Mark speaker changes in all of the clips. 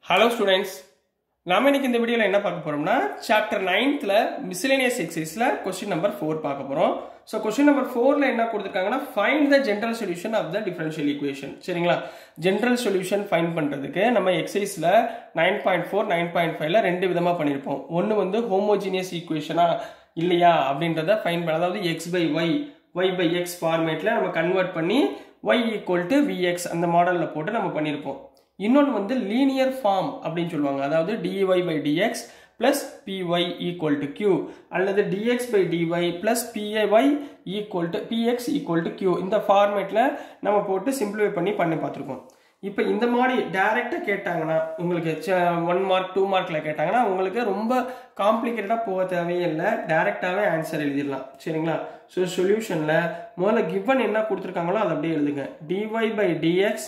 Speaker 1: hello students நாம இன்னைக்கு இந்த வீடியோவில் என்ன பார்க்க போறோம்னா சாப்டர் நைன்த்தில் மிஸ்லேனியஸ் எக்ஸைஸில் கொஸ்டின் நம்பர் ஃபோர் பார்க்க போகிறோம் ஸோ கொஸ்டின் நம்பர் ஃபோரில் என்ன கொடுத்துருக்காங்கன்னா find the general solution of the differential equation சரிங்களா ஜென்ரல் சொல்யூஷன் ஃபைண்ட் பண்ணுறதுக்கு நம்ம எக்ஸைஸில் nine point four nine point ஃபைவ்ல ரெண்டு விதமாக பண்ணியிருப்போம் ஒன்று வந்து ஹோமோஜீனியஸ் ஈக்குவேஷனா இல்லையா அப்படின்றத ஃபைண்ட் பண்ண அதாவது x by y y by x ஃபார்மேட்டில் நம்ம கன்வெர்ட் பண்ணி ஒய் ஈக்குவல் டு விஎக்ஸ் அந்த மாடலில் போட்டு நம்ம பண்ணியிருப்போம் இன்னொன்று வந்து லீனியர் ஃபார்ம் அப்படின்னு சொல்லுவாங்க அதாவது dy by dx plus py equal to Q அல்லது dx by dy plus py equal to px equal to Q இந்த ஃபார்மேட்டில் நம்ம போட்டு சிம்பிளிஃபை பண்ணி பண்ணி பார்த்துருக்கோம் இப்போ இந்த மாதிரி டைரெக்டாக கேட்டாங்கன்னா உங்களுக்கு ஒன் மார்க் டூ மார்க்கில் கேட்டாங்கன்னா உங்களுக்கு ரொம்ப காம்ப்ளிகேட்டடாக போக தேவையே இல்லை டைரெக்டாகவே ஆன்சர் எழுதிடலாம் சரிங்களா ஸோ சொல்யூஷனில் முதல்ல கிவன் என்ன கொடுத்துருக்காங்களோ அதை அப்படியே எழுதுங்க dy by dx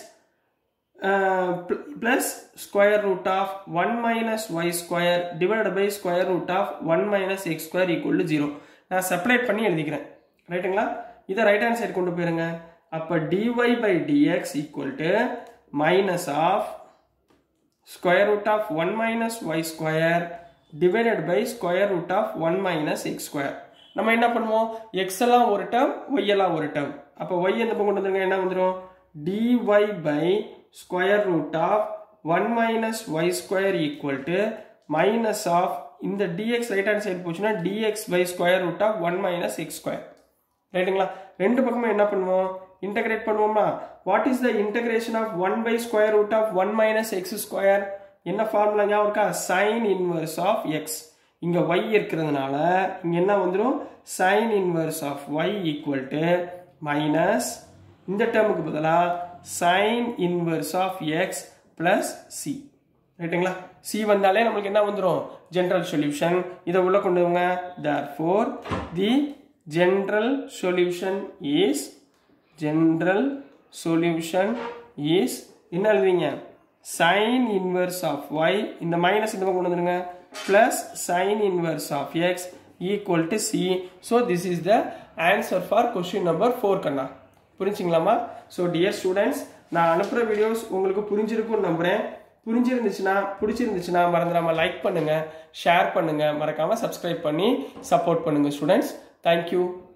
Speaker 1: plus square root of 1 minus y square divided by square root of 1 minus x square equal to 0 நான் செப்பரேட் பண்ணி எழுதிக்கிறேன் ரைட்டுங்களா இதை ரைட் ஹேண்ட் சைடு கொண்டு போயிருங்க அப்போ dy by dx equal to minus of square root of 1 minus y square divided by square root of 1 minus x square நம்ம என்ன பண்ணுவோம் x எல்லாம் ஒரு டேர்ம் y எல்லாம் ஒரு டேர்ம் அப்போ y எந்த பக்கம் கொண்டு வந்துருங்க என்ன வந்துடும் dy by square root of 1 minus y square equal to minus of இந்த dx right hand side போச்சுன்னா dx by square root of 1 minus x square ரைட்டுங்களா ரெண்டு பக்கமும் என்ன பண்ணுவோம் இன்டகிரேட் பண்ணுவோமா what is the integration of one by square root of one minus x square என்ன formula ஞாபகம் இருக்கா சைன் இன்வர்ஸ் ஆஃப் எக்ஸ் இங்க y இருக்கிறதுனால இங்க என்ன வந்துடும் sine inverse of y equal to minus இந்த டேர்முக்கு பதிலாக sine inverse of x plus C ரைட்டுங்களா சி வந்தாலே நம்மளுக்கு என்ன வந்துடும் ஜென்ரல் சொல்யூஷன் இதை உள்ள கொண்டு வாங்க therefore the general solution is general solution is என்ன எழுதுவீங்க சைன் இன்வர்ஸ் ஆஃப் ஒய் இந்த மைனஸ் இந்த பக்கம் கொண்டு வந்துருங்க plus sine inverse of x equal to C so this is the answer for question number four கண்ணா புரிஞ்சுங்களாமா so dear students நான் அனுப்புகிற வீடியோஸ் உங்களுக்கு புரிஞ்சிருக்கும்னு நம்புகிறேன் புரிஞ்சிருந்துச்சுன்னா பிடிச்சிருந்துச்சுன்னா மறந்துடாம லைக் பண்ணுங்கள் ஷேர் பண்ணுங்கள் மறக்காமல் சப்ஸ்கிரைப் பண்ணி சப்போர்ட் பண்ணுங்கள் ஸ்டூடெண்ட்ஸ் தேங்க்யூ